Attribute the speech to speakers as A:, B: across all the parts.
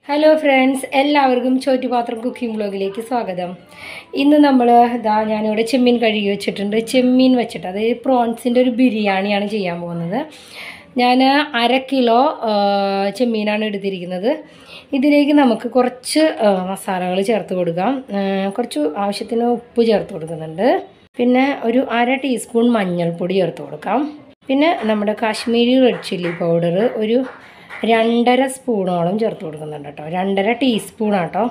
A: hello friends എല്ലാവർക്കും ചോറ്റുപാത്രം cooking ബ്ലോഗിലേക്ക് സ്വാഗതം ഇന്ന് നമ്മൾ ഇതാ ഞാനിവിടെ ചെമ്മീൻ കഴുകി വെച്ചിട്ടുണ്ട് ചെമ്മീൻ വെച്ചിട്ട് അതായത് പ്രോൺസിൻ്റെ ഒരു ബിരിയാണിയാണ് ചെയ്യാൻ പോകുന്നത് ഞാൻ അര കിലോ ആ, ചെമ്മീനാണ് എടുത്തിരിക്കുന്നത് ഇതിലേക്ക് നമുക്ക് കുറച്ച് മസാലകൾ ചേർത്ത് കൊടുക്കാം ആ, കുറച്ച് ആവശ്യത്തിന് ഉപ്പ് ചേർത്ത് കൊടുക്കുന്നുണ്ട് പിന്നെ ഒരു അര ടീസ്പൂൺ മഞ്ഞൾപ്പൊടി ചേർത്ത് കൊടുക്കാം പിന്നെ നമ്മുടെ കാശ്മീരി റെഡ് ചില്ലി പൗഡർ ഒരു രണ്ടര സ്പൂണോളം ചേർത്ത് കൊടുക്കുന്നുണ്ട് കേട്ടോ രണ്ടര ടീസ്പൂൺ ആട്ടോ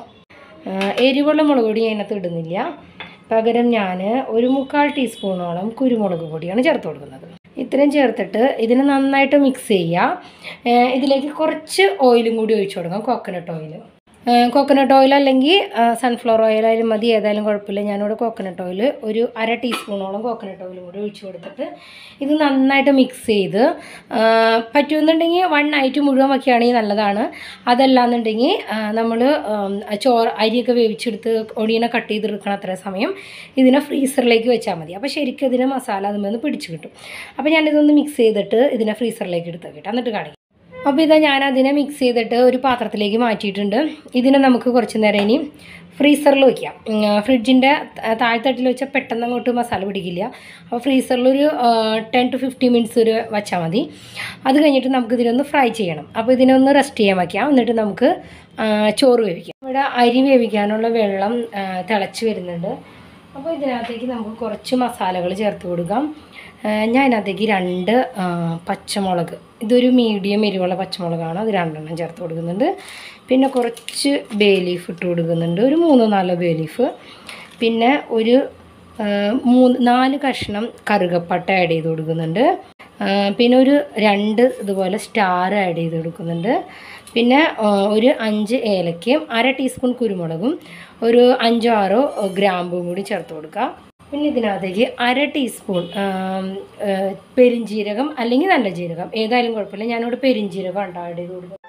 A: എരിവുള്ള മുളക് പൊടി ഞാൻ അതിനകത്ത് ഇടുന്നില്ല പകരം ഞാൻ ഒരു മുക്കാൽ ടീസ്പൂണോളം കുരുമുളക് പൊടിയാണ് ചേർത്ത് കൊടുക്കുന്നത് ഇത്രയും ചേർത്തിട്ട് ഇതിനെ നന്നായിട്ട് മിക്സ് ചെയ്യുക ഏഹ് ഇതിലേക്ക് കുറച്ച് ഓയിലും കൂടി ഒഴിച്ചു കൊടുക്കാം കോക്കനട്ട് ഓയിൽ കോക്കനട്ട് ഓയിൽ അല്ലെങ്കിൽ സൺഫ്ലവർ ഓയിൽ ആയാലും മതി ഏതായാലും കുഴപ്പമില്ല ഞാനിവിടെ കോക്കനട്ട് ഓയിൽ ഒരു അര ടീസ്പൂണോളം കോക്കനട്ട് ഓയിലും കൂടി ഒഴിച്ചു കൊടുത്തിട്ട് ഇത് നന്നായിട്ട് മിക്സ് ചെയ്ത് ആ, പറ്റുമെന്നുണ്ടെങ്കിൽ വൺ നൈറ്റ് മുഴുവൻ വയ്ക്കുകയാണെങ്കിൽ നല്ലതാണ് അതല്ലാന്നുണ്ടെങ്കിൽ നമ്മൾ ചോറ് അരിയൊക്കെ വേവിച്ചെടുത്ത് ഒടിയനെ കട്ട് ചെയ്തെടുക്കണം അത്ര സമയം ഇതിനെ ഫ്രീസറിലേക്ക് വെച്ചാൽ മതി അപ്പോൾ ശരിക്കും ഇതിന് മസാല അതിൽ പിടിച്ച് കിട്ടും അപ്പോൾ ഞാനിതൊന്ന് മിക്സ് ചെയ്തിട്ട് ഇതിനെ ഫ്രീസറിലേക്ക് എടുത്ത് വെക്കട്ടെ എന്നിട്ട് കാണിക്കാം അപ്പോൾ ഇതാ ഞാൻ അതിനെ മിക്സ് ചെയ്തിട്ട് ഒരു പാത്രത്തിലേക്ക് മാറ്റിയിട്ടുണ്ട് ഇതിനെ നമുക്ക് കുറച്ച് നേരം ഇനി ഫ്രീസറിൽ വയ്ക്കാം ഫ്രിഡ്ജിൻ്റെ താഴ്ത്തട്ടിൽ വെച്ചാൽ പെട്ടെന്ന് അങ്ങോട്ട് മസാല പിടിക്കില്ല അപ്പോൾ ഫ്രീസറിലൊരു ടെൻ ടു ഫിഫ്റ്റി മിനിറ്റ്സ് ഒരു വെച്ചാൽ മതി അത് കഴിഞ്ഞിട്ട് നമുക്ക് ഇതിനൊന്ന് ഫ്രൈ ചെയ്യണം അപ്പോൾ ഇതിനൊന്ന് റെസ്റ്റ് ചെയ്യാൻ വയ്ക്കാം എന്നിട്ട് നമുക്ക് ആ, ചോറ് വേവിക്കാം ഇവിടെ അരി വേവിക്കാനുള്ള വെള്ളം ആ, തിളച്ച് വരുന്നുണ്ട് അപ്പോൾ ഇതിനകത്തേക്ക് നമുക്ക് കുറച്ച് മസാലകൾ ചേർത്ത് കൊടുക്കാം ആ, ഞാൻ അതിനകത്തേക്ക് രണ്ട് ആ, പച്ചമുളക് ഇതൊരു മീഡിയം എരിവുള്ള പച്ചമുളകാണ് അത് രണ്ടെണ്ണം ചേർത്ത് കൊടുക്കുന്നുണ്ട് പിന്നെ കുറച്ച് ബേ ലീഫ് ഇട്ട് കൊടുക്കുന്നുണ്ട് ഒരു മൂന്നോ നാലോ ബേ ലീഫ് പിന്നെ ഒരു ആ, മൂന്ന് നാല് കഷ്ണം കറുകപ്പട്ട ആഡ് ചെയ്ത് കൊടുക്കുന്നുണ്ട് ആ, പിന്നെ ഒരു രണ്ട് ഇതുപോലെ സ്റ്റാർ ആഡ് ചെയ്ത് കൊടുക്കുന്നുണ്ട് പിന്നെ ആ, ഒരു അഞ്ച് ഏലക്കയും അര ടീസ്പൂൺ കുരുമുളകും ഒരു അഞ്ചോ ആറോ ഗ്രാമ്പും കൂടി ചേർത്ത് കൊടുക്കുക പിന്നെ ഇതിനകത്തേക്ക് അര ടീസ്പൂൺ ആം, ആ, പെരിഞ്ജീരകം അല്ലെങ്കിൽ നല്ല ജീരകം ഏതായാലും കുഴപ്പമില്ല ഞാനിവിടെ പെരിഞ്ജീരകം ഉണ്ട് ആഡ് ചെയ്ത് കൊടുക്കുന്നത്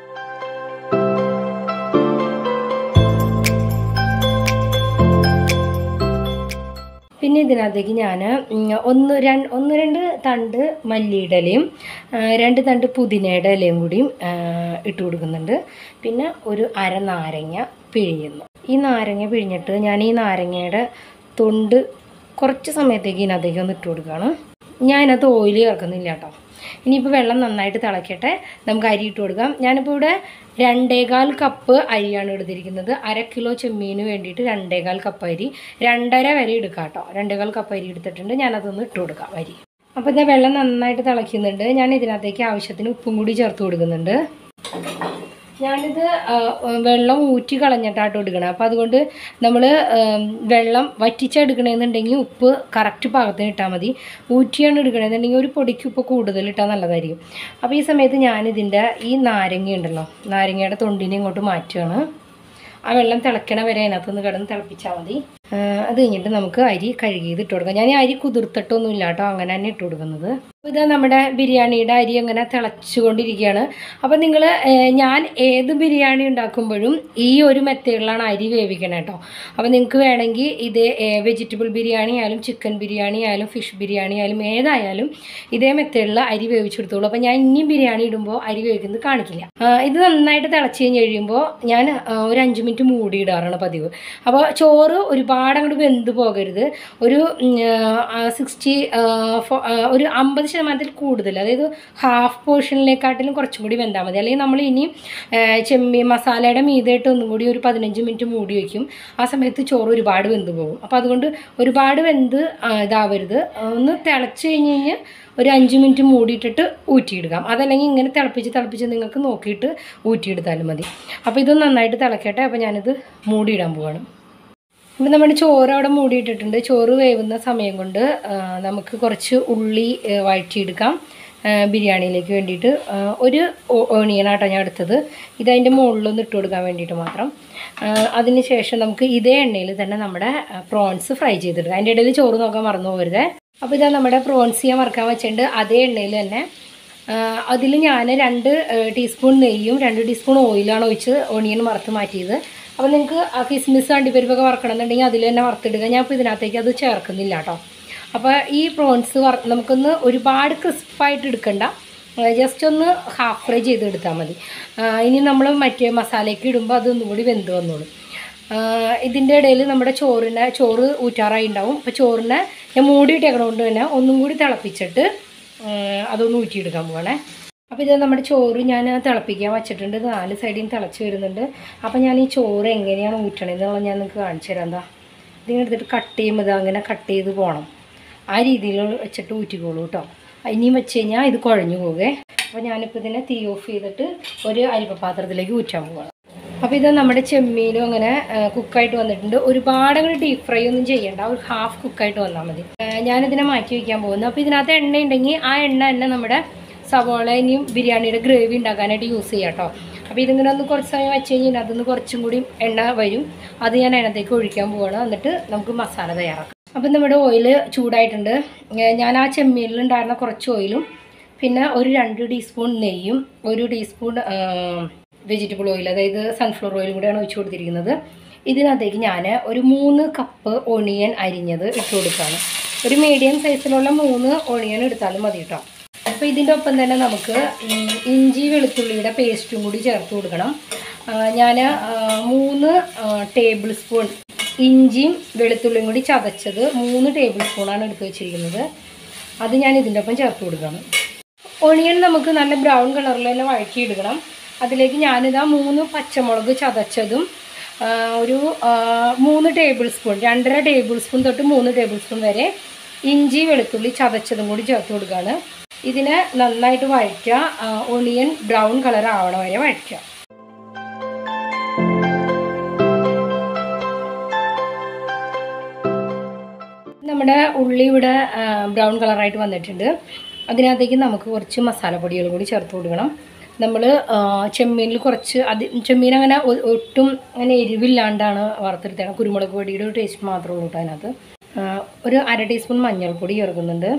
A: പിന്നെ ഇതിനകത്തേക്ക് ഞാൻ ഒന്ന് രണ്ട് ഒന്ന് രണ്ട് തണ്ട് മല്ലിയുടെ ഇലയും ആ, രണ്ട് തണ്ട് പുതിനയുടെ ഇലയും കൂടിയും ആ, ഇട്ട് കൊടുക്കുന്നുണ്ട് പിന്നെ ഒരു അര നാരങ്ങ പിഴിയുന്നു ഈ നാരങ്ങ പിഴിഞ്ഞിട്ട് ഞാൻ ഈ നാരങ്ങയുടെ തൊണ്ട് കുറച്ച് സമയത്തേക്ക് ഇതിനകത്തേക്ക് ഒന്ന് ഇട്ട് കൊടുക്കുകയാണ് ഞാൻ ഇതിനകത്ത് ഓയിൽ ചേർക്കുന്നില്ല കേട്ടോ ഇനിയിപ്പോൾ വെള്ളം നന്നായിട്ട് തിളക്കട്ടെ നമുക്ക് അരി ഇട്ട് കൊടുക്കാം ഞാനിപ്പോൾ ഇവിടെ രണ്ടേകാൽ കപ്പ് അരിയാണ് എടുത്തിരിക്കുന്നത് അര കിലോ ചെമ്മീന് വേണ്ടിയിട്ട് രണ്ടേകാൽ കപ്പ് അരി രണ്ടര വരെ എടുക്കാം കേട്ടോ രണ്ടേകാൽ കപ്പ് അരി എടുത്തിട്ടുണ്ട് ഞാനതൊന്ന് ഇട്ട് കൊടുക്കാം അരി അപ്പോൾ ഇതാ വെള്ളം നന്നായിട്ട് തിളയ്ക്കുന്നുണ്ട് ഞാൻ ഇതിനകത്തേക്ക് ആവശ്യത്തിന് ഉപ്പും കൂടി ചേർത്ത് കൊടുക്കുന്നുണ്ട് ഞാനിത് ആ, വെള്ളം ഊറ്റി കളഞ്ഞിട്ടാട്ടോ എടുക്കണം അപ്പോൾ അതുകൊണ്ട് നമ്മൾ വെള്ളം വറ്റിച്ചെടുക്കണമെന്നുണ്ടെങ്കിൽ ഉപ്പ് കറക്റ്റ് പാകത്തിന് ഇട്ടാൽ മതി ഊറ്റിയാണ് എടുക്കണമെന്നുണ്ടെങ്കിൽ ഒരു പൊടിക്ക് ഉപ്പ് കൂടുതൽ ഇട്ടാൽ നല്ലതായിരിക്കും അപ്പോൾ ഈ സമയത്ത് ഞാനിതിൻ്റെ ഈ നാരങ്ങ ഉണ്ടല്ലോ നാരങ്ങയുടെ തൊണ്ടിനെ ഇങ്ങോട്ട് മാറ്റുകയാണ് ആ വെള്ളം തിളയ്ക്കണ വരെ അതിനകത്തൊന്ന് കിടന്ന് തിളപ്പിച്ചാൽ മതി ആ, അത് കഴിഞ്ഞിട്ട് നമുക്ക് അരി കഴുകിയത് ഇട്ട് കൊടുക്കാം ഞാൻ ഈ അരി കുതിർത്തിട്ടൊന്നുമില്ല കേട്ടോ അങ്ങനെ തന്നെ ഇട്ട് കൊടുക്കുന്നത് അപ്പോൾ ഇത് നമ്മുടെ ബിരിയാണിയുടെ അരി അങ്ങനെ തിളച്ചുകൊണ്ടിരിക്കുകയാണ് അപ്പോൾ നിങ്ങൾ ഞാൻ ഏത് ബിരിയാണി ഉണ്ടാക്കുമ്പോഴും ഈ ഒരു മെത്തേഡിലാണ് അരി വേവിക്കണം കേട്ടോ അപ്പോൾ നിങ്ങൾക്ക് വേണമെങ്കിൽ ഇത് വെജിറ്റബിൾ ബിരിയാണി ആയാലും ചിക്കൻ ബിരിയാണി ആയാലും ഫിഷ് ബിരിയാണി ആയാലും ഏതായാലും ഇതേ മെത്തേഡിൽ അരി വേവിച്ചെടുത്തോളൂ അപ്പോൾ ഞാൻ ഇനിയും ബിരിയാണി ഇടുമ്പോൾ അരി വേവിക്കുന്നത് കാണിക്കില്ല ആ, ഇത് നന്നായിട്ട് തിളച്ച് കഴിഞ്ഞ് കഴിയുമ്പോൾ ഞാൻ ആ, ഒരു അഞ്ച് മിനിറ്റ് മൂടിയിടാറാണ് പതിവ് അപ്പോൾ ചോറ് ഒരുപാട് അങ്ങോട്ട് വെന്ത് പോകരുത് ഒരു സിക്സ്റ്റി ഒരു അമ്പത് ശതമാനത്തിൽ കൂടുതൽ അതായത് ഹാഫ് പോർഷനിലേക്കാട്ടിലും കുറച്ചും കൂടി വെന്താൽ മതി അല്ലെങ്കിൽ നമ്മൾ ഇനി ആ, ചെമ്മീൻ മസാലയുടെ മീതായിട്ട് ഒന്നും കൂടി ഒരു പതിനഞ്ച് മിനിറ്റ് മൂടി വയ്ക്കും ആ സമയത്ത് ചോറ് ഒരുപാട് വെന്ത് പോകും അപ്പോൾ അതുകൊണ്ട് ഒരുപാട് വെന്ത് ആ, ഇതാവരുത് ഒന്ന് തിളച്ച് കഴിഞ്ഞ് കഴിഞ്ഞാൽ ഒരു അഞ്ച് മിനിറ്റ് മൂടിയിട്ടിട്ട് ഊറ്റിയിടുക അതല്ലെങ്കിൽ ഇങ്ങനെ തിളപ്പിച്ച് തിളപ്പിച്ച് നിങ്ങൾക്ക് നോക്കിയിട്ട് ഊറ്റിയെടുത്താലും മതി അപ്പോൾ ഇത് നന്നായിട്ട് തിളക്കട്ടെ അപ്പോൾ ഞാനിത് മൂടിയിടാൻ പോവാണ് ഇപ്പം നമ്മുടെ ചോറ് അവിടെ മൂടിയിട്ടിട്ടുണ്ട് ചോറ് വേവുന്ന സമയം കൊണ്ട് ആ, നമുക്ക് കുറച്ച് ഉള്ളി ആ, വഴറ്റിയെടുക്കാം ആ, ബിരിയാണിയിലേക്ക് വേണ്ടിയിട്ട് ആ, ഒരു ഓണിയനാട്ടോ ഞാൻ എടുത്തത് ഇതതിൻ്റെ മുകളിലൊന്ന് ഇട്ട് കൊടുക്കാൻ വേണ്ടിയിട്ട് മാത്രം അതിന് ശേഷം നമുക്ക് ഇതേ എണ്ണയിൽ തന്നെ നമ്മുടെ പ്രോൺസ് ഫ്രൈ ചെയ്തെടുക്കാം അതിൻ്റെ ഇടയിൽ ചോറ് നോക്കാൻ മറന്നു പോകരുതേ അപ്പോൾ ഇതാ നമ്മുടെ പ്രോൺസ് ഞാൻ വറുക്കാൻ വെച്ചിട്ടുണ്ട് അതേ എണ്ണയിൽ തന്നെ അതിൽ ഞാൻ രണ്ട് ടീസ്പൂൺ നെയ്യും രണ്ട് ടീസ്പൂൺ ഓയിലാണ് ഒഴിച്ച് ഓണിയൻ വറുത്ത് മാറ്റിയത് അപ്പോൾ നിങ്ങൾക്ക് കിസ്മിസ് അണ്ടിപ്പരിപ്പൊക്കെ വറക്കണമെന്നുണ്ടെങ്കിൽ അതിൽ തന്നെ വറുത്തിടുക ഞാൻ ഇപ്പോൾ ഇതിനകത്തേക്ക് അത് ചേർക്കുന്നില്ല കേട്ടോ അപ്പോൾ ഈ പ്രോൺസ് വറ നമുക്കൊന്ന് ഒരുപാട് ക്രിസ്പായിട്ട് എടുക്കണ്ട ജസ്റ്റ് ഒന്ന് ഹാഫ് ഫ്രൈ ചെയ്തെടുത്താൽ മതി ആ, ഇനി നമ്മൾ മറ്റേ മസാലയ്ക്ക് ഇടുമ്പോൾ അതൊന്നും കൂടി വെന്ത് വന്നോളും ഇതിൻ്റെ ഇടയിൽ നമ്മുടെ ചോറിനെ ചോറ് ഊറ്റാറായി ഉണ്ടാവും അപ്പോൾ ചോറിനെ ഞാൻ മൂടിയിട്ടേക്കണ കൊണ്ട് തന്നെ ഒന്നും കൂടി തിളപ്പിച്ചിട്ട് ആ, അതൊന്ന് ഊറ്റിയെടുക്കാൻ പോകണേ അപ്പോൾ ഇത് നമ്മുടെ ചോറ് ഞാൻ തിളപ്പിക്കാൻ വെച്ചിട്ടുണ്ട് ഇത് നാല് സൈഡിൽ നിന്ന് തിളച്ച് വരുന്നുണ്ട് അപ്പോൾ ഞാൻ ഈ ചോറ് എങ്ങനെയാണ് ഊറ്റണതെന്നുള്ളത് ഞാൻ നിങ്ങൾക്ക് കാണിച്ചു തരാം എന്താ ഇതിങ്ങനെ എടുത്തിട്ട് കട്ട് ചെയ്യുമ്പോൾ ഇത് അങ്ങനെ കട്ട് ചെയ്ത് പോകണം ആ രീതിയിൽ വെച്ചിട്ട് ഊറ്റിക്കോളൂ കേട്ടോ ഇനിയും വെച്ച് കഴിഞ്ഞാൽ ഇത് കുഴഞ്ഞു പോകേ അപ്പോൾ ഞാനിപ്പോൾ ഇതിനെ തീ ഓഫ് ചെയ്തിട്ട് ഒരു അരിപ്പപാത്രത്തിലേക്ക് ഊറ്റാൻ പോവാണ് അപ്പോൾ ഇത് നമ്മുടെ ചെമ്മീനും അങ്ങനെ കുക്കായിട്ട് വന്നിട്ടുണ്ട് ഒരുപാട് അങ്ങനെ ഡീപ്പ് ഫ്രൈ ഒന്നും ചെയ്യണ്ട ഒരു ഹാഫ് കുക്കായിട്ട് വന്നാൽ മതി ആ, ഞാനിതിനെ മാറ്റി വയ്ക്കാൻ പോകുന്നു അപ്പോൾ ഇതിനകത്ത് എണ്ണ ഉണ്ടെങ്കിൽ ആ എണ്ണ തന്നെ നമ്മുടെ സവോള ഇനിയും ബിരിയാണിയുടെ ഗ്രേവി ഉണ്ടാക്കാനായിട്ട് യൂസ് ചെയ്യാം കേട്ടോ അപ്പോൾ ഇതിങ്ങനെ ഒന്ന് കുറച്ച് സമയം വെച്ച് കഴിഞ്ഞാൽ അതൊന്ന് കുറച്ചും കൂടി എണ്ണ വരും അത് ഞാൻ അതിനകത്തേക്ക് ഒഴിക്കാൻ പോവാണ് എന്നിട്ട് നമുക്ക് മസാല തയ്യാറാക്കാം അപ്പം നമ്മുടെ ഓയിൽ ചൂടായിട്ടുണ്ട് ഏ, ഞാൻ ആ ചെമ്മീനിലുണ്ടായിരുന്ന കുറച്ച് ഓയിലും പിന്നെ ഒരു രണ്ട് ടീസ്പൂൺ നെയ്യും ഒരു ടീസ്പൂൺ വെജിറ്റബിൾ ഓയിൽ അതായത് സൺഫ്ലവർ ഓയിലും കൂടെയാണ് ഒഴിച്ചു കൊടുത്തിരിക്കുന്നത് ഇതിനകത്തേക്ക് ഞാൻ ഒരു മൂന്ന് കപ്പ് ഒണിയൻ അരിഞ്ഞത് ഇട്ട് കൊടുക്കുകയാണ് ഒരു മീഡിയം സൈസിലുള്ള മൂന്ന് ഒണിയൻ എടുത്താലും മതി കേട്ടോ അപ്പോൾ ഇതിൻ്റെ ഒപ്പം തന്നെ നമുക്ക് ഉം, ഇഞ്ചി വെളുത്തുള്ളിയുടെ പേസ്റ്റും കൂടി ചേർത്ത് കൊടുക്കണം ഞാൻ മൂന്ന് ടേബിൾ സ്പൂൺ ഇഞ്ചിയും വെളുത്തുള്ളിയും കൂടി ചതച്ചത് മൂന്ന് ടേബിൾ സ്പൂണാണ് എടുത്ത് വെച്ചിരിക്കുന്നത് അത് ഞാൻ ഇതിൻ്റെ ഒപ്പം ചേർത്ത് കൊടുക്കണം ഒണിയൻ നമുക്ക് നല്ല ബ്രൗൺ കളറിൽ തന്നെ വഴറ്റിയെടുക്കണം അതിലേക്ക് ഞാനിതാ മൂന്ന് പച്ചമുളക് ചതച്ചതും ആ, ഒരു ആ, മൂന്ന് ടേബിൾ സ്പൂൺ രണ്ടര ടേബിൾ സ്പൂൺ തൊട്ട് മൂന്ന് ടേബിൾ സ്പൂൺ വരെ ഇഞ്ചി വെളുത്തുള്ളി ചതച്ചതും കൂടി ചേർത്ത് കൊടുക്കുകയാണ് ഇതിനെ നന്നായിട്ട് വഴറ്റുക ആ, ഒണിയൻ ബ്രൗൺ കളർ ആവണ വരെ വഴറ്റുക നമ്മുടെ ഉള്ളി ഇവിടെ ബ്രൗൺ കളറായിട്ട് വന്നിട്ടുണ്ട് അതിനകത്തേക്ക് നമുക്ക് കുറച്ച് മസാലപ്പൊടികൾ കൂടി ചേർത്ത് കൊടുക്കണം നമ്മൾ ചെമ്മീനിൽ കുറച്ച് അത് ചെമ്മീൻ അങ്ങനെ ഒ- ഒട്ടും അങ്ങനെ എരിവില്ലാണ്ടാണ് വറുത്തെടുത്തത് കുരുമുളക് പൊടിയുടെ ഒരു ടേസ്റ്റ് മാത്രമേ ഉള്ളൂ കേട്ടോ അതിനകത്ത് ആ, ഒരു അര ടീസ്പൂൺ മഞ്ഞൾപ്പൊടി ചേർക്കുന്നുണ്ട്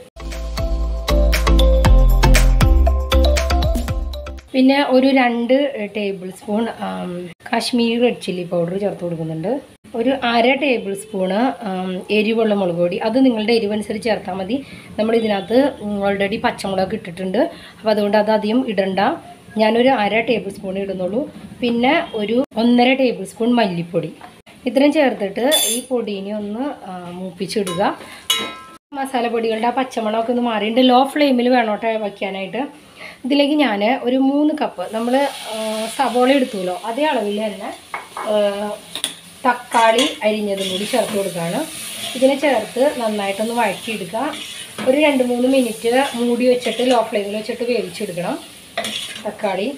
A: പിന്നെ ഒരു രണ്ട് tablespoon um, Kashmiri red chilli powder ചേർത്ത് കൊടുക്കുന്നുണ്ട് ഒരു അര ടേബിൾ സ്പൂണ് ആം, എരിവുള്ള മുളക് പൊടി അത് നിങ്ങളുടെ എരിവനുസരിച്ച് ചേർത്താൽ മതി നമ്മൾ ഇതിനകത്ത് ഓൾറെഡി പച്ചമുളക് ഇട്ടിട്ടുണ്ട് അപ്പോൾ അതുകൊണ്ട് അത് അധികം ഇടണ്ട ഞാനൊരു അര ടേബിൾ സ്പൂൺ ഇടുന്നുള്ളൂ പിന്നെ ഒരു ഒന്നര ടേബിൾ സ്പൂൺ മല്ലിപ്പൊടി ഇത്രയും ചേർത്തിട്ട് ഈ പൊടീനെ ഒന്ന് ആ, മൂപ്പിച്ചിടുക മസാലപ്പൊടികളുടെ ആ പച്ചമണമൊക്കെ ഒന്ന് മാറിയിട്ട് ലോ ഫ്ലെയിമിൽ വേണോട്ടെ വയ്ക്കാനായിട്ട് ഇതിലേക്ക് ഞാൻ ഒരു മൂന്ന് കപ്പ് നമ്മൾ സവോള എടുത്തുല്ലോ അതേ അളവിൽ തന്നെ ആ, തക്കാളി അരിഞ്ഞതും കൂടി ചേർത്ത് കൊടുക്കുകയാണ് ഇതിനെ ചേർത്ത് നന്നായിട്ടൊന്ന് വഴറ്റിയെടുക്കുക ഒരു രണ്ട് മൂന്ന് മിനിറ്റ് മൂടി വെച്ചിട്ട് ലോ ഫ്ലെയിമിൽ വെച്ചിട്ട് വേവിച്ചെടുക്കണം തക്കാളി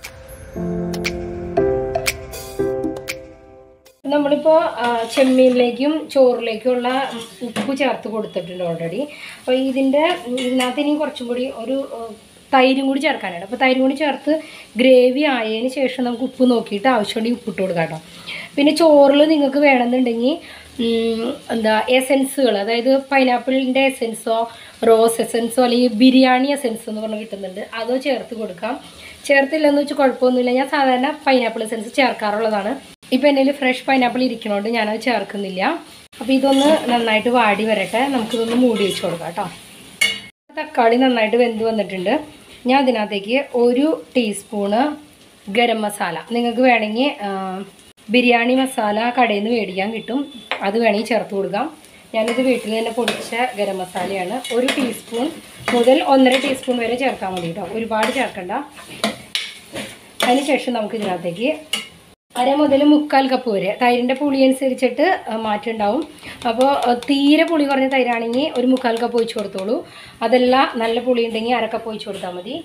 A: നമ്മളിപ്പോൾ ചെമ്മീനിലേക്കും ചോറിലേക്കുള്ള ഉം, ഉപ്പ് ചേർത്ത് കൊടുത്തിട്ടുണ്ട് ഓൾറെഡി അപ്പോൾ ഇതിൻ്റെ ഇതിനകത്ത് ഇനി കുറച്ചും കൂടി ഒരു ഉം, തൈരും കൂടി ചേർക്കാനാണ് അപ്പോൾ തൈരും കൂടി ചേർത്ത് ഗ്രേവി ആയതിന് ശേഷം നമുക്ക് ഉപ്പ് നോക്കിയിട്ട് ആവശ്യമുണ്ടെങ്കിൽ ഉപ്പിട്ട് കൊടുക്കാം കേട്ടോ പിന്നെ ചോറിൽ നിങ്ങൾക്ക് വേണമെന്നുണ്ടെങ്കിൽ ഉം, എന്താ എസെൻസുകൾ അതായത് പൈനാപ്പിളിൻ്റെ എസെൻസോ റോസ് എസെൻസോ അല്ലെങ്കിൽ ബിരിയാണി എസെൻസ് എന്ന് പറഞ്ഞ് കിട്ടുന്നുണ്ട് അതോ ചേർത്ത് കൊടുക്കാം ചേർത്തില്ലെന്ന് വെച്ചാൽ കുഴപ്പമൊന്നുമില്ല ഞാൻ സാധാരണ പൈനാപ്പിൾ എസെൻസ് ചേർക്കാറുള്ളതാണ് ഇപ്പം എൻ്റെ ഫ്രഷ് പൈനാപ്പിൾ ഇരിക്കണോണ്ട് ഞാനത് ചേർക്കുന്നില്ല അപ്പോൾ ഇതൊന്ന് നന്നായിട്ട് വാടി വരട്ടെ നമുക്കിതൊന്ന് മൂടി വെച്ച് കൊടുക്കാം കേട്ടോ തക്കാളി നന്നായിട്ട് വെന്ത് വന്നിട്ടുണ്ട് ഞാൻ അതിനകത്തേക്ക് ഒരു ടീസ്പൂണ് ഗരം മസാല നിങ്ങൾക്ക് വേണമെങ്കിൽ ആ, ബിരിയാണി മസാല കടയിൽ നിന്ന് മേടിക്കാൻ കിട്ടും അത് വേണമെങ്കിൽ ചേർത്ത് കൊടുക്കാം ഞാനിത് വീട്ടിൽ തന്നെ പൊടിച്ച ഗരം മസാലയാണ് ഒരു ടീസ്പൂൺ മുതൽ ഒന്നര ടീസ്പൂൺ വരെ ചേർക്കാൻ മതി കേട്ടോ ഒരുപാട് ചേർക്കണ്ട അതിനുശേഷം നമുക്ക് ഇതിനകത്തേക്ക് അര മുതൽ മുക്കാൽ കപ്പ് വരെ തൈരിൻ്റെ പുളി അനുസരിച്ചിട്ട് ആ, മാറ്റം ഉണ്ടാവും അപ്പോൾ ആ, തീരെ പുളി കുറഞ്ഞ തൈരാണെങ്കിൽ ഒരു മുക്കാൽ കപ്പ് ഒഴിച്ച് കൊടുത്തോളൂ അതല്ല നല്ല പുളി ഉണ്ടെങ്കിൽ അര കപ്പ് ഒഴിച്ച് കൊടുത്താൽ മതി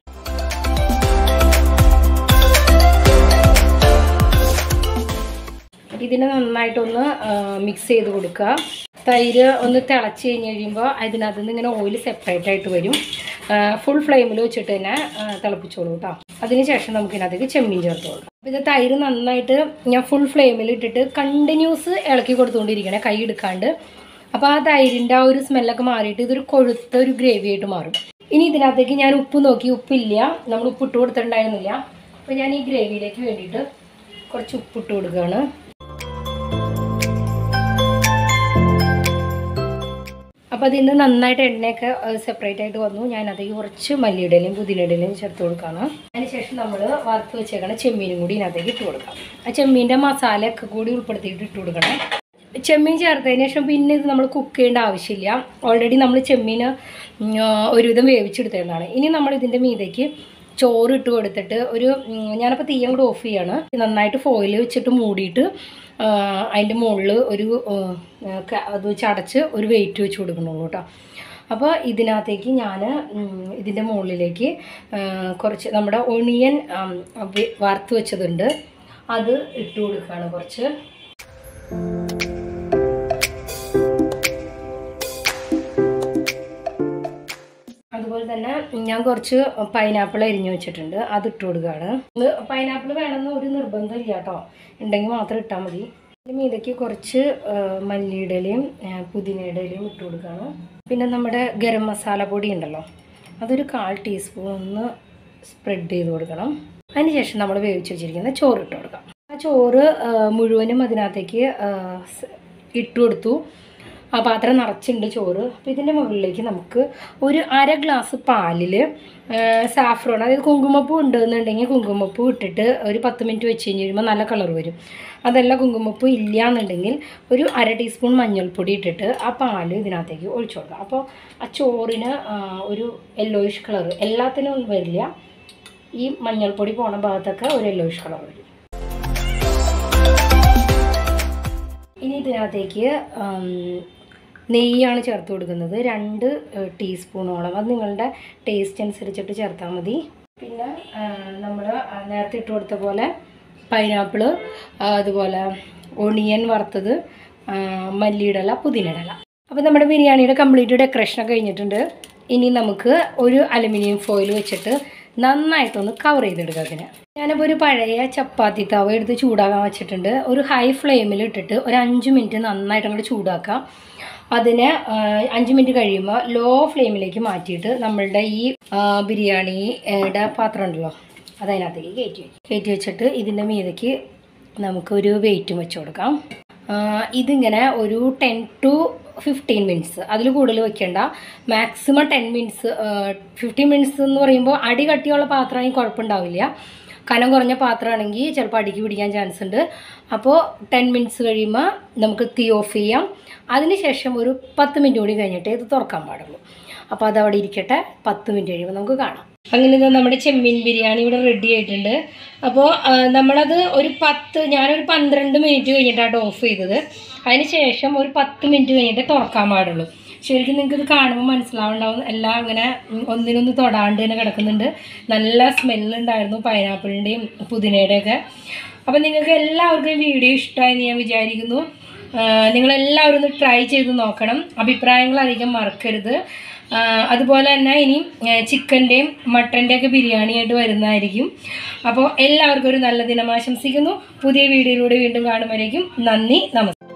A: ഇതിനെ നന്നായിട്ടൊന്ന് മിക്സ് ചെയ്ത് കൊടുക്കുക തൈര് ഒന്ന് തിളച്ച് കഴിഞ്ഞ് കഴിയുമ്പോൾ അതിനകത്ത് നിന്ന് ഇങ്ങനെ ഓയിൽ സെപ്പറേറ്റ് ആയിട്ട് വരും ഫുൾ ഫ്ലെയിമിൽ വെച്ചിട്ട് തന്നെ ആ, തിളപ്പിച്ചോളൂ കേട്ടോ അതിനുശേഷം നമുക്ക് ഇതിനകത്തേക്ക് ചെമ്മീൻ ചേർത്ത് കൊടുക്കാം അപ്പോൾ ഇത് തൈര് നന്നായിട്ട് ഞാൻ ഫുൾ ഫ്ലെയിമിൽ ഇട്ടിട്ട് കണ്ടിന്യൂസ് ഇളക്കി കൊടുത്തുകൊണ്ടിരിക്കണേ കൈ എടുക്കാണ്ട് അപ്പോൾ ആ തൈരിൻ്റെ ആ ഒരു സ്മെല്ലൊക്കെ മാറിയിട്ട് ഇതൊരു കൊഴുത്ത ഒരു ഗ്രേവി ആയിട്ട് മാറും ഇനി ഇതിനകത്തേക്ക് ഞാൻ ഉപ്പ് നോക്കി ഉപ്പില്ല നമ്മൾ ഉപ്പിട്ട് കൊടുത്തിട്ടുണ്ടായിരുന്നില്ല അപ്പോൾ ഞാൻ ഈ ഗ്രേവിയിലേക്ക് വേണ്ടിയിട്ട് കുറച്ച് ഉപ്പിട്ട് കൊടുക്കുകയാണ് അപ്പോൾ അപ്പോൾ അതിൽ നിന്ന് നന്നായിട്ട് എണ്ണയൊക്കെ സെപ്പറേറ്റ് ആയിട്ട് വന്നു ഞാൻ അതിൽ കുറച്ച് മല്ലിയിടലും പുതിനയിടലും ചേർത്ത് കൊടുക്കുകയാണ് അതിനുശേഷം നമ്മൾ വറുത്ത് വെച്ചേക്കണ ചെമ്മീനും കൂടി ഇതിനകത്തേക്ക് ഇട്ട് കൊടുക്കാം ആ ചെമ്മീൻ്റെ മസാലയൊക്കെ കൂടി ഉൾപ്പെടുത്തിയിട്ട് ഇട്ട് കൊടുക്കണം ചെമ്മീൻ ചേർത്തതിന് ശേഷം പിന്നെ ഇത് നമ്മൾ കുക്ക് ചെയ്യേണ്ട ആവശ്യമില്ല ഓൾറെഡി നമ്മൾ ചെമ്മീൻ ഉം, ആ, ഒരുവിധം വേവിച്ചെടുത്തതാണ് ഇനി നമ്മൾ ഇതിൻ്റെ മീതേക്ക് ചോറ് ഇട്ട് കൊടുത്തിട്ട് ഒരു ഉം, ഞാനപ്പോൾ തീ അങ്ങോട്ട് ഓഫ് ചെയ്യാണ് നന്നായിട്ട് ഫോയിൽ വെച്ചിട്ട് മൂടിയിട്ട് ആ, അതിൻ്റെ മുകളിൽ ഒരു ആ, ക- അത് വെച്ച് അടച്ച് ഒരു വെയിറ്റ് വെച്ച് കൊടുക്കണുള്ളൂ കേട്ടോ അപ്പോൾ ഇതിനകത്തേക്ക് ഞാൻ ഇതിൻ്റെ മുകളിലേക്ക് ആ, കുറച്ച് നമ്മുടെ ഒണിയൻ ആം, വെ- വറുത്ത് വെച്ചതുണ്ട് അത് ഇട്ട് കൊടുക്കുകയാണ് കുറച്ച് അതുപോലെ തന്നെ ഞാൻ കുറച്ച് പൈനാപ്പിൾ അരിഞ്ഞു വെച്ചിട്ടുണ്ട് അത് ഇട്ട് കൊടുക്കുകയാണ് ഇത് പൈനാപ്പിൾ വേണമെന്ന് ഒരു നിർബന്ധമില്ല കേട്ടോ ഉണ്ടെങ്കിൽ മാത്രം ഇട്ടാൽ മതി ഇതിന് മീതയ്ക്ക് കുറച്ച് ആ, മല്ലിയിടയിലും പുതിനയിടയിലും ഇട്ട് കൊടുക്കുകയാണ് പിന്നെ നമ്മുടെ ഗരം മസാല പൊടി ഉണ്ടല്ലോ അതൊരു കാൽ ടീസ്പൂൺ ഒന്ന് സ്പ്രെഡ് ചെയ്ത് കൊടുക്കണം അതിനുശേഷം നമ്മൾ വേവിച്ച് വെച്ചിരിക്കുന്ന ചോറ് ഇട്ട് കൊടുക്കാം ആ ചോറ് ആ, മുഴുവനും അതിനകത്തേക്ക് ആ, സ് ഇട്ട് കൊടുത്തു ആ പാത്രം നിറച്ചുണ്ട് ചോറ് അപ്പോൾ ഇതിൻ്റെ മുകളിലേക്ക് നമുക്ക് ഒരു അര ഗ്ലാസ് പാലിൽ സാഫ്രോൺ അതായത് കുങ്കുമപ്പൂ ഉണ്ടെന്നുണ്ടെങ്കിൽ കുങ്കുമപ്പൂ ഇട്ടിട്ട് ഒരു പത്ത് മിനിറ്റ് വെച്ച് കഴിഞ്ഞ് കഴിയുമ്പോൾ നല്ല കളർ വരും അതല്ല കുങ്കുമപ്പൂ ഇല്ല എന്നുണ്ടെങ്കിൽ ഒരു അര ടീസ്പൂൺ മഞ്ഞൾപ്പൊടി ഇട്ടിട്ട് ആ പാല് ഇതിനകത്തേക്ക് ഒഴിച്ചു കൊടുക്കാം അപ്പോൾ ആ ചോറിന് ആ, ഒരു യെല്ലോയിഷ് കളർ എല്ലാത്തിനും ഒന്നും വരില്ല ഈ മഞ്ഞൾപ്പൊടി പോണ ഭാഗത്തൊക്കെ ഒരു യെല്ലോയിഷ് കളർ വരും ഇനി ഇതിനകത്തേക്ക് ആം, നെയ്യാണ് ചേർത്ത് കൊടുക്കുന്നത് രണ്ട് ഏഹ്, ടീസ്പൂണോളം അത് നിങ്ങളുടെ ടേസ്റ്റ് അനുസരിച്ചിട്ട് ചേർത്താൽ മതി പിന്നെ നമ്മൾ നേരത്തെ ഇട്ട് കൊടുത്ത പോലെ പൈനാപ്പിള് അതുപോലെ ഒണിയൻ വറുത്തത് ആ, മല്ലിയിടല പുതിനയിടല അപ്പോൾ നമ്മുടെ ബിരിയാണിയുടെ കംപ്ലീറ്റ് ഡെക്കറേഷനൊക്കെ കഴിഞ്ഞിട്ടുണ്ട് ഇനി നമുക്ക് ഒരു അലുമിനിയം ഫോയിൽ വെച്ചിട്ട് നന്നായിട്ടൊന്ന് കവർ ചെയ്തെടുക്കുക അതിനെ ഞാനിപ്പോൾ ഒരു പഴയ ചപ്പാത്തി തവ എടുത്ത് ചൂടാക്കാൻ വെച്ചിട്ടുണ്ട് ഒരു ഹൈ ഫ്ലെയിമിൽ ഇട്ടിട്ട് ഒരു അഞ്ച് മിനിറ്റ് നന്നായിട്ട് അങ്ങോട്ട് ചൂടാക്കാം അതിനെ ആ, അഞ്ച് മിനിറ്റ് കഴിയുമ്പോൾ ലോ ഫ്ലെയിമിലേക്ക് മാറ്റിയിട്ട് നമ്മളുടെ ഈ ആ, ബിരിയാണിയുടെ പാത്രം ഉണ്ടല്ലോ അതതിനകത്തേക്ക് കയറ്റി വയ്ക്കും കയറ്റി വെച്ചിട്ട് ഇതിൻ്റെ മീതയ്ക്ക് നമുക്കൊരു വെയിറ്റും വെച്ച് കൊടുക്കാം ആ, ഇതിങ്ങനെ ഒരു ടെൻ ടു ഫിഫ്റ്റീൻ മിനിറ്റ്സ് അതിൽ കൂടുതൽ വെക്കേണ്ട maximum ten minutes fifteen minutes എന്ന് പറയുമ്പോൾ അടി കട്ടിയുള്ള പാത്രമാണെങ്കിൽ കുഴപ്പമുണ്ടാവില്ല കനം കുറഞ്ഞ പാത്രമാണെങ്കിൽ ചിലപ്പോൾ അടിക്ക് പിടിക്കാൻ ചാൻസ് ഉണ്ട് അപ്പോൾ ടെൻ മിനിറ്റ്സ് കഴിയുമ്പോൾ നമുക്ക് തീ ഓഫ് ചെയ്യാം അതിനുശേഷം ഒരു പത്ത് മിനിറ്റ് കൂടി കഴിഞ്ഞിട്ടേ ഇത് തുറക്കാൻ പാടുള്ളൂ അപ്പോൾ അതവിടെ ഇരിക്കട്ടെ പത്ത് മിനിറ്റ് കഴിയുമ്പോൾ നമുക്ക് കാണാം അങ്ങനെ ഇത് നമ്മുടെ ചെമ്മീൻ ബിരിയാണി ഇവിടെ റെഡി ആയിട്ടുണ്ട് അപ്പോൾ ആ, നമ്മളത് ഒരു പത്ത് ഞാനൊരു പന്ത്രണ്ട് മിനിറ്റ് കഴിഞ്ഞിട്ടാണ് ഓഫ് ചെയ്തത് അതിന് ശേഷം ഒരു പത്ത് മിനിറ്റ് കഴിഞ്ഞിട്ട് തുറക്കാൻ പാടുള്ളൂ ശരിക്കും നിങ്ങൾക്ക് ഇത് കാണുമ്പോൾ മനസ്സിലാവുണ്ടാവും എല്ലാം ഇങ്ങനെ ഉം, ഒന്നിനൊന്ന് തൊടാണ്ട് തന്നെ കിടക്കുന്നുണ്ട് നല്ല സ്മെല്ലുണ്ടായിരുന്നു പൈനാപ്പിളിൻ്റെയും പുതിനയുടെയൊക്കെ അപ്പം നിങ്ങൾക്ക് എല്ലാവർക്കും ഈ വീഡിയോ ഇഷ്ടമായെന്ന് ഞാൻ വിചാരിക്കുന്നു ആ, നിങ്ങളെല്ലാവരും ഒന്ന് ട്രൈ ചെയ്ത് നോക്കണം അഭിപ്രായങ്ങൾ അധികം മറക്കരുത് ആ, അതുപോലെ തന്നെ ഇനി ചിക്കൻ്റെയും മട്ടൻ്റെയൊക്കെ ബിരിയാണി ആയിട്ട് വരുന്നതായിരിക്കും അപ്പോൾ എല്ലാവർക്കും ഒരു നല്ല ദിനം ആശംസിക്കുന്നു പുതിയ വീഡിയോയിലൂടെ വീണ്ടും കാണുമ്പോഴേക്കും നന്ദി നമസ്കാരം